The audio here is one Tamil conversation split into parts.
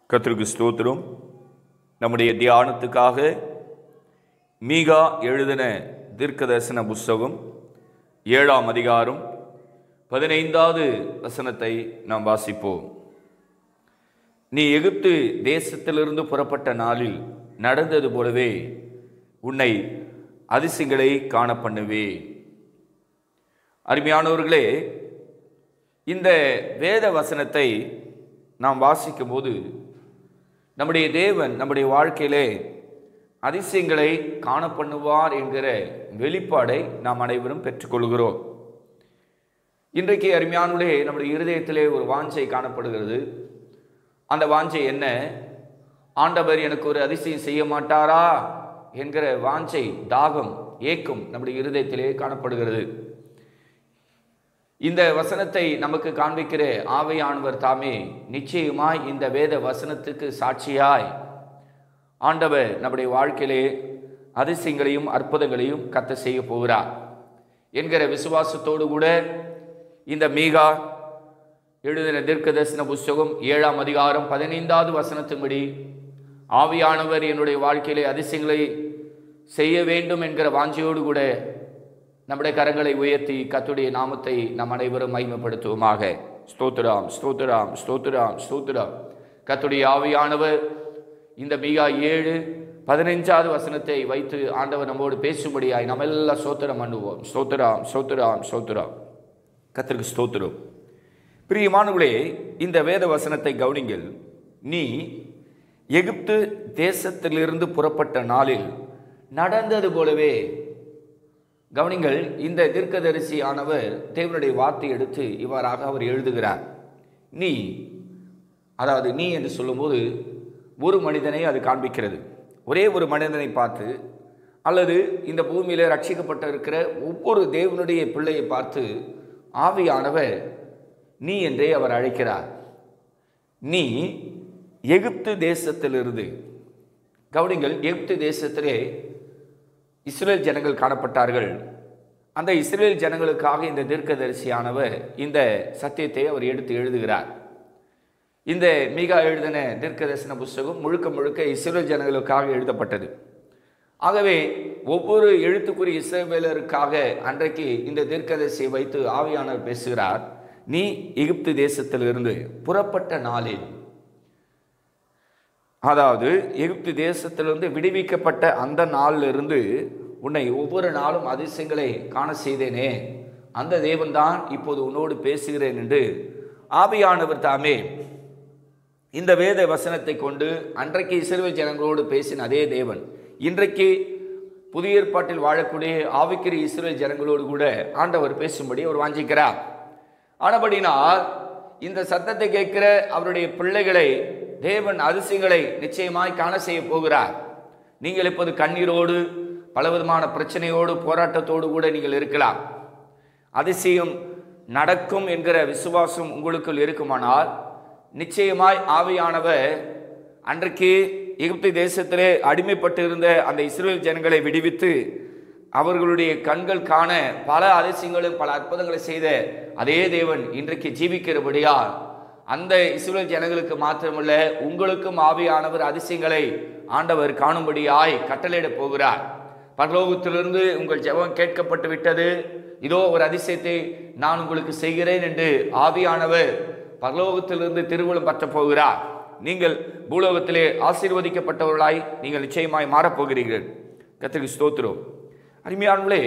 கர்த்தருக்கு ஸ்தோத்திரம் நம்முடைய தியானத்துக்காக மீகா எழுதின தீர்க்கதரிசன புஸ்தகம் ஏழாம் அதிகாரம் பதினைந்தாவது வசனத்தை நாம் வாசிப்போம் நீ எகிப்து தேசத்திலிருந்து புறப்பட்ட நாளில் நடந்தது போலவே உன்னை அதிசயங்களை காண பண்ணுவேன் அருமையானவர்களே இந்த வேத வசனத்தை நாம் வாசிக்கும்போது நம்முடைய தேவன் நம்முடைய வாழ்க்கையிலே அதிசயங்களை காண பண்ணுவார் என்கிற வெளிப்பாடை நாம் அனைவரும் பெற்றுக்கொள்கிறோம் இன்றைக்கு அருமையானுடைய நம்முடைய இருதயத்திலே ஒரு வாஞ்சை காணப்படுகிறது அந்த வாஞ்சை என்ன ஆண்டவர் எனக்கு ஒரு அதிசயம் செய்ய மாட்டாரா என்கிற வாஞ்சை தாகம் ஏக்கம் நம்முடைய இருதயத்திலே காணப்படுகிறது இந்த வசனத்தை நமக்கு காண்பிக்கிற ஆவையானவர் தாமே நிச்சயமாய் இந்த வேத வசனத்துக்கு சாட்சியாய் ஆண்டவர் நம்முடைய வாழ்க்கையிலே அதிசயங்களையும் அற்புதங்களையும் கத்த செய்ய போகிறார் என்கிற விசுவாசத்தோடு கூட இந்த மீகா எழுதின தீர்க்கதரிசன புஸ்தகம் ஏழாம் அதிகாரம் பதினைந்தாவது வசனத்தின்படி ஆவியானவர் என்னுடைய வாழ்க்கையிலே அதிசயங்களை செய்ய வேண்டும் என்கிற வாஞ்சையோடு கூட நம்முடைய கரங்களை உயர்த்தி கத்துடைய நாமத்தை நம் அனைவரும் மகிமைப்படுத்துவோமாக ஸ்தோத்திராம் ஸ்தோத்திராம் ஸ்தோத்திராம் ஸ்தோத்திராம் கத்துடைய ஆவியானவர் இந்த மிகா ஏழு பதினைஞ்சாவது வசனத்தை வைத்து ஆண்டவர் நம்மோடு பேசும்படியாய் நம்ம எல்லாம் ஸ்தோத்திரம் பண்ணுவோம் ஸ்தோத்திராம் ஸ்தோத்திராம் ஸ்தோத்திராம் கத்திற்கு ஸ்தோத்திரம் பிரியமானவர்களே இந்த வேத வசனத்தை கவனிங்கள் நீ எகிப்து தேசத்திலிருந்து புறப்பட்ட நாளில் நடந்தது போலவே கவனிங்கள் இந்த தீர்க்கதரிசி ஆனவர் தேவனுடைய வார்த்தை எடுத்து இவ்வாறாக அவர் எழுதுகிறார் நீ அதாவது நீ என்று சொல்லும்போது ஒரு மனிதனை அது காண்பிக்கிறது ஒரே ஒரு மனிதனை பார்த்து அல்லது இந்த பூமியில் ரட்சிக்கப்பட்டு இருக்கிற ஒவ்வொரு தேவனுடைய பிள்ளையை பார்த்து ஆவியானவர் நீ என்றே அவர் அழைக்கிறார் நீ எகிப்து தேசத்திலிருந்து கவனிங்கள் எகிப்து தேசத்திலே இஸ்ரேல் ஜனங்கள் காணப்பட்டார்கள் அந்த இஸ்ரேல் ஜனங்களுக்காக இந்த தீர்க்கதரிசியானவர் இந்த சத்தியத்தை அவர் எடுத்து எழுதுகிறார் இந்த மிகா எழுதின தீர்க்கதரிசன புஸ்தகம் முழுக்க முழுக்க இஸ்ரேல் ஜனங்களுக்காக எழுதப்பட்டது ஆகவே ஒவ்வொரு எழுத்துக்குறி இஸ்ரேவேலருக்காக அன்றைக்கு இந்த தீர்க்கதரிசியை வைத்து ஆவியானவர் பேசுகிறார் நீ எகிப்து தேசத்திலிருந்து புறப்பட்ட நாளில் அதாவது எகிப்து தேசத்திலிருந்து விடுவிக்கப்பட்ட அந்த நாளிலிருந்து உன்னை ஒவ்வொரு நாளும் அதிசயங்களை காண செய்தேனே அந்த தேவன்தான் இப்போது உன்னோடு பேசுகிறேன் என்று ஆவியானவர் தாமே இந்த வேத வசனத்தை கொண்டு அன்றைக்கு இஸ்ரேல் ஜனங்களோடு பேசின அதே தேவன் இன்றைக்கு புதிய ஏற்பாட்டில் வாழக்கூடிய ஆவிக்கிற இஸ்ரேல் ஜனங்களோடு கூட ஆண்டவர் பேசும்படி அவர் வாஞ்சிக்கிறார் ஆனபடினால் இந்த சத்தத்தை கேட்கிற அவருடைய பிள்ளைகளை தேவன் அதிசயங்களை நிச்சயமாய் காண செய்ய போகிறார் நீங்கள் இப்போது கண்ணீரோடு பலவிதமான பிரச்சனையோடு போராட்டத்தோடு கூட நீங்கள் இருக்கலாம் அதிசயம் நடக்கும் என்கிற விசுவாசம் உங்களுக்குள் இருக்குமானால் நிச்சயமாய் ஆவியானவர் அன்றைக்கு எகிப்து தேசத்திலே அடிமைப்பட்டு இருந்த அந்த இஸ்ரேல் ஜனங்களை விடுவித்து அவர்களுடைய கண்கள் காண பல அதிசயங்களும் பல அற்புதங்களை செய்த அதே தேவன் இன்றைக்கு ஜீவிக்கிறபடியால் அந்த இஸ்ரேல் ஜனங்களுக்கு மாத்திரமல்ல உங்களுக்கும் ஆவியானவர் அதிசயங்களை ஆண்டவர் காணும்படியாய் கட்டளையிடப் போகிறார் பரலோகத்திலிருந்து உங்கள் ஜெபம் கேட்கப்பட்டு விட்டது இதோ ஒரு அதிசயத்தை நான் உங்களுக்கு செய்கிறேன் என்று ஆவியானவர் பரலோகத்திலிருந்து திருவுளம் பற்ற போகிறார் நீங்கள் பூலோகத்திலே ஆசீர்வதிக்கப்பட்டவர்களாய் நீங்கள் நிச்சயமாய் மாறப்போகிறீர்கள் கத்திரிக்கு ஸ்தோத்திரம் அருமையானவர்களே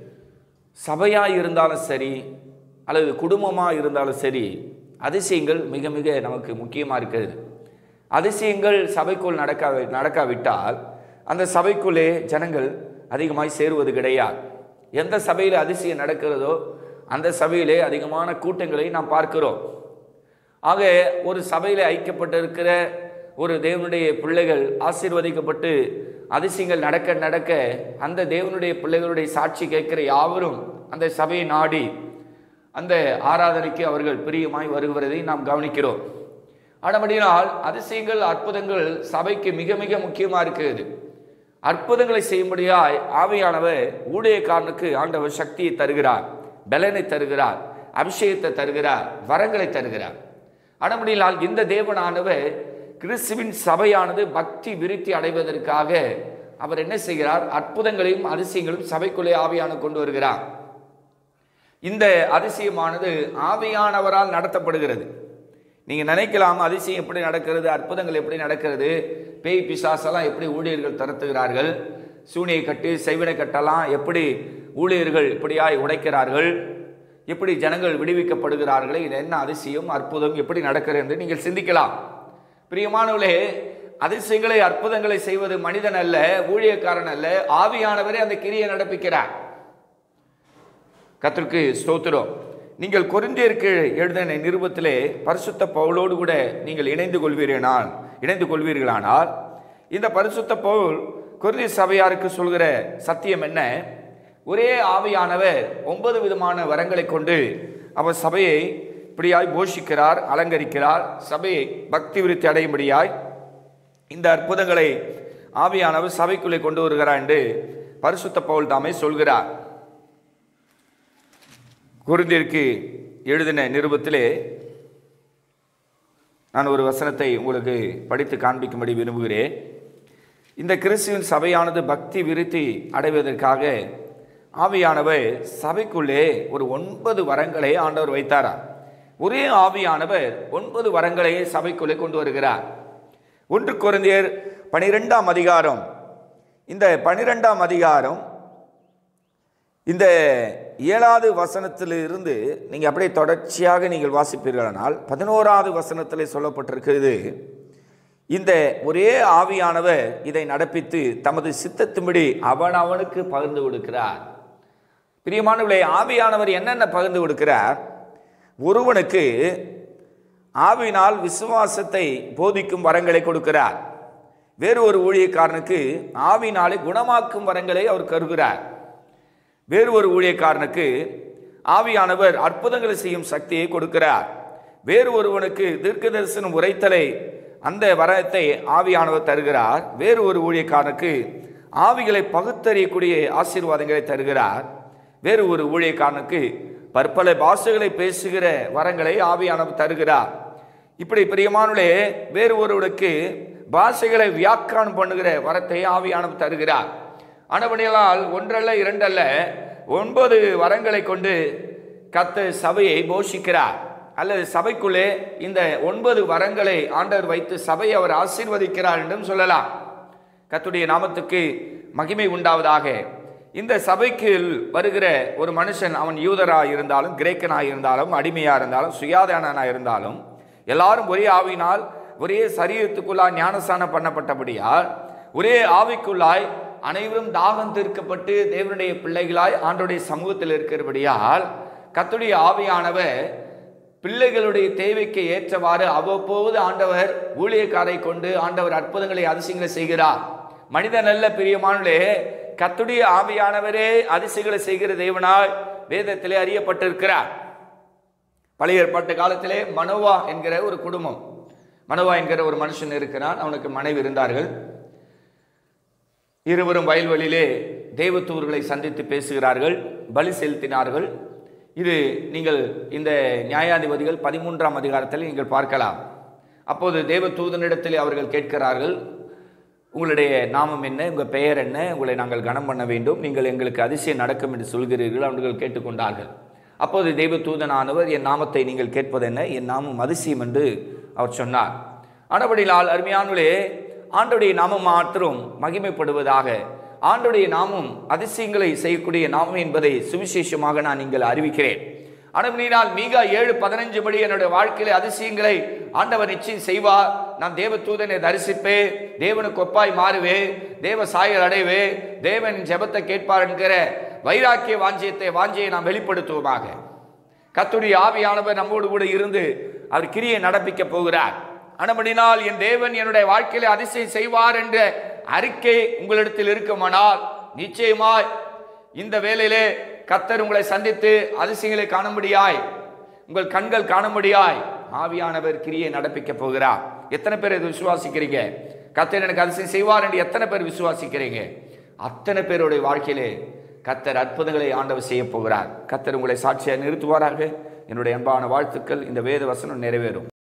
சபையாக இருந்தாலும் சரி அல்லது குடும்பமாக இருந்தாலும் சரி அதிசயங்கள் மிக மிக நமக்கு முக்கியமாக இருக்கிறது அதிசயங்கள் சபைக்குள் நடக்கா நடக்காவிட்டால் அந்த சபைக்குள்ளே ஜனங்கள் அதிகமாய் சேருவது கிடையாது எந்த சபையில் அதிசயம் நடக்கிறதோ அந்த சபையிலே அதிகமான கூட்டங்களை நாம் பார்க்கிறோம் ஆக ஒரு சபையில் ஐக்கியப்பட்டிருக்கிற ஒரு தேவனுடைய பிள்ளைகள் ஆசீர்வதிக்கப்பட்டு அதிசயங்கள் நடக்க நடக்க அந்த தேவனுடைய பிள்ளைகளுடைய சாட்சி கேட்கிற யாவரும் அந்த சபையை நாடி அந்த ஆராதனைக்கு அவர்கள் பிரியமாய் வருகிறதை நாம் கவனிக்கிறோம் ஆனபடினால் அதிசயங்கள் அற்புதங்கள் சபைக்கு மிக மிக முக்கியமாக இருக்கிறது அற்புதங்களை செய்யும்படியாய் ஆவியானவர் ஊழியக்காரனுக்கு ஆண்டவர் சக்தியை தருகிறார் பலனை தருகிறார் அபிஷேகத்தை தருகிறார் வரங்களை தருகிறார் ஆனபடியால் இந்த தேவனானவர் கிறிஸ்துவின் சபையானது பக்தி விருத்தி அடைவதற்காக அவர் என்ன செய்கிறார் அற்புதங்களையும் அதிசயங்களும் சபைக்குள்ளே ஆவியான கொண்டு வருகிறார் இந்த அதிசயமானது ஆவியானவரால் நடத்தப்படுகிறது நீங்க நினைக்கலாம் அதிசயம் எப்படி நடக்கிறது அற்புதங்கள் எப்படி நடக்கிறது பேய் பிசாசெல்லாம் எப்படி ஊழியர்கள் துரத்துகிறார்கள் சூனியை கட்டு செய்வினை கட்டெல்லாம் எப்படி ஊழியர்கள் இப்படியாய் உடைக்கிறார்கள் எப்படி ஜனங்கள் விடுவிக்கப்படுகிறார்கள் இது என்ன அதிசயம் அற்புதம் எப்படி நடக்கிறது என்று நீங்கள் சிந்திக்கலாம் பிரியமானவர்களே அதிசயங்களை அற்புதங்களை செய்வது மனிதன் அல்ல ஊழியக்காரன் அல்ல ஆவியானவரே அந்த கிரியை நடப்பிக்கிறார் கத்திற்கு ஸ்தோத்திரம் நீங்கள் கொரிந்தியருக்கு எழுதின நிருபத்திலே பரிசுத்த பவுலோடு கூட நீங்கள் இணைந்து கொள்வீர்களானால் இணைந்து கொள்வீர்களானால் இந்த பரிசுத்த பவுல் கொரிந்திய சபையாருக்கு சொல்கிற சத்தியம் என்ன ஒரே ஆவியானவர் ஒன்பது விதமான வரங்களை கொண்டு அவர் சபையை இப்படியாய் போஷிக்கிறார் அலங்கரிக்கிறார் சபையை பக்தி விருத்தி அடையும்படியாய் இந்த அற்புதங்களை ஆவியானவர் சபைக்குள்ளே கொண்டு வருகிறார் என்று பரிசுத்த பவுல் தாமே சொல்கிறார் குருந்திற்கு எழுதின நிருபத்திலே நான் ஒரு வசனத்தை உங்களுக்கு படித்து காண்பிக்கும்படி விரும்புகிறேன் இந்த கிறிஸ்துவின் சபையானது பக்தி விருத்தி அடைவதற்காக ஆவியானவர் சபைக்குள்ளே ஒரு ஒன்பது வரங்களை ஆண்டவர் வைத்தாராம் ஒரே ஆவியானவர் ஒன்பது வரங்களை சபைக்குள்ளே கொண்டு வருகிறார் ஒன்று குருந்தியர் பனிரெண்டாம் அதிகாரம் இந்த பனிரெண்டாம் அதிகாரம் இந்த ஏழாவது வசனத்திலிருந்து நீங்கள் அப்படியே தொடர்ச்சியாக நீங்கள் வாசிப்பீர்களானால் பதினோராவது வசனத்தில் சொல்லப்பட்டிருக்கிறது இந்த ஒரே ஆவியானவர் இதை நடப்பித்து தமது சித்தத்தின்படி அவன் அவனுக்கு பகிர்ந்து கொடுக்கிறார் பிரியமானவர்களே ஆவியானவர் என்னென்ன பகிர்ந்து கொடுக்கிறார் ஒருவனுக்கு ஆவினால் விசுவாசத்தை போதிக்கும் வரங்களை கொடுக்கிறார் வேறு ஒரு ஊழியக்காரனுக்கு ஆவினாலே குணமாக்கும் வரங்களை அவர் கருகிறார் வேறு ஒரு ஊழியக்காரனுக்கு ஆவியானவர் அற்புதங்களை செய்யும் சக்தியை கொடுக்கிறார் வேறு ஒருவனுக்கு தீர்க்க தரிசனம் உரைத்தலை அந்த வரத்தை ஆவியானவர் தருகிறார் வேறு ஒரு ஊழியக்காரனுக்கு ஆவிகளை பகுத்தறியக்கூடிய ஆசீர்வாதங்களை தருகிறார் வேறு ஒரு ஊழியக்காரனுக்கு பற்பல பாஷைகளை பேசுகிற வரங்களை ஆவியானவர் தருகிறார் இப்படி பிரியமானுலே வேறு ஒருவனுக்கு பாஷைகளை வியாக்கியானம் பண்ணுகிற வரத்தை ஆவியானவர் தருகிறார் ஆனபடியால் ஒன்றல்ல இரண்டல்ல ஒன்பது வரங்களை கொண்டு கத்த சபையை போஷிக்கிறார் அல்லது சபைக்குள்ளே இந்த ஒன்பது வரங்களை ஆண்டவர் வைத்து சபையை அவர் ஆசீர்வதிக்கிறார் என்றும் சொல்லலாம் கத்துடைய நாமத்துக்கு மகிமை உண்டாவதாக இந்த சபைக்கு வருகிற ஒரு மனுஷன் அவன் யூதராக இருந்தாலும் கிரேக்கனாக இருந்தாலும் அடிமையாக இருந்தாலும் சுயாதானனாக இருந்தாலும் எல்லாரும் ஒரே ஆவினால் ஒரே சரீரத்துக்குள்ளாய் ஞானஸ்தானம் பண்ணப்பட்டபடியால் ஒரே ஆவிக்குள்ளாய் அனைவரும் தாகம் தீர்க்கப்பட்டு தேவனுடைய பிள்ளைகளாய் ஆண்டோடைய சமூகத்தில் இருக்கிறபடியால் கத்துடைய ஆவியானவர் பிள்ளைகளுடைய தேவைக்கு ஏற்றவாறு அவ்வப்போது ஆண்டவர் ஊழியக்காரை கொண்டு ஆண்டவர் அற்புதங்களை அதிசயங்களை செய்கிறார் மனிதன் அல்ல பிரியமானே கத்துடைய ஆவியானவரே அதிசயங்களை செய்கிற தேவனாய் வேதத்திலே அறியப்பட்டிருக்கிறார் பழைய ஏற்பாட்டு காலத்திலே மனோவா என்கிற ஒரு குடும்பம் மனோவா என்கிற ஒரு மனுஷன் இருக்கிறான் அவனுக்கு மனைவி இருந்தார்கள் இருவரும் வயல்வெளியிலே தெய்வத்தூர்களை சந்தித்து பேசுகிறார்கள் பலி செலுத்தினார்கள் இது நீங்கள் இந்த நியாயாதிபதிகள் பதிமூன்றாம் அதிகாரத்தில் நீங்கள் பார்க்கலாம் அப்போது தேவதூதனிடத்தில் அவர்கள் கேட்கிறார்கள் உங்களுடைய நாமம் என்ன உங்கள் பெயர் என்ன உங்களை நாங்கள் கனம் பண்ண வேண்டும் நீங்கள் எங்களுக்கு அதிசயம் நடக்கும் என்று சொல்கிறீர்கள் அவர்கள் கேட்டுக்கொண்டார்கள் அப்போது தெய்வதூதனானவர் என் நாமத்தை நீங்கள் கேட்பது என்ன என் நாமம் அதிசயம் என்று அவர் சொன்னார் ஆனபடியால் அருமையானுளே ஆண்டுடைய நாமம் மாத்திரம் மகிமைப்படுவதாக ஆண்டுடைய நாமம் அதிசயங்களை செய்யக்கூடிய நாமம் என்பதை சுவிசேஷமாக நான் நீங்கள் அறிவிக்கிறேன் அனுமதினால் மீக ஏழு பதினஞ்சு படி என்னுடைய வாழ்க்கையில அதிசயங்களை ஆண்டவர் நிச்சயம் செய்வார் நான் தேவ தூதனை தரிசிப்பே தேவனுக்கு ஒப்பாய் மாறுவே தேவ சாயல் அடைவே தேவன் ஜெபத்தை கேட்பார் என்கிற வைராக்கிய வாஞ்சியத்தை வாஞ்சியை நாம் வெளிப்படுத்துவோமாக கத்துடைய ஆவியானவர் நம்மோடு கூட இருந்து அவர் கிரியை நடப்பிக்க போகிறார் அனுமதினால் என் தேவன் என்னுடைய வாழ்க்கையில அதிசயம் செய்வார் என்ற அறிக்கை உங்களிடத்தில் இருக்குமானால் நிச்சயமாய் இந்த வேளையிலே கத்தர் உங்களை சந்தித்து அதிசயங்களை காணும்படியாய் உங்கள் கண்கள் காணும்படியாய் ஆவியானவர் கிரியை நடப்பிக்க போகிறார் எத்தனை பேர் இதை விசுவாசிக்கிறீங்க கத்தர் எனக்கு அதிசயம் செய்வார் என்று எத்தனை பேர் விசுவாசிக்கிறீங்க அத்தனை பேருடைய வாழ்க்கையிலே கத்தர் அற்புதங்களை ஆண்டவர் செய்ய போகிறார் கத்தர் உங்களை சாட்சியாக நிறுத்துவாராக என்னுடைய அன்பான வாழ்த்துக்கள் இந்த வேத வசனம் நிறைவேறும்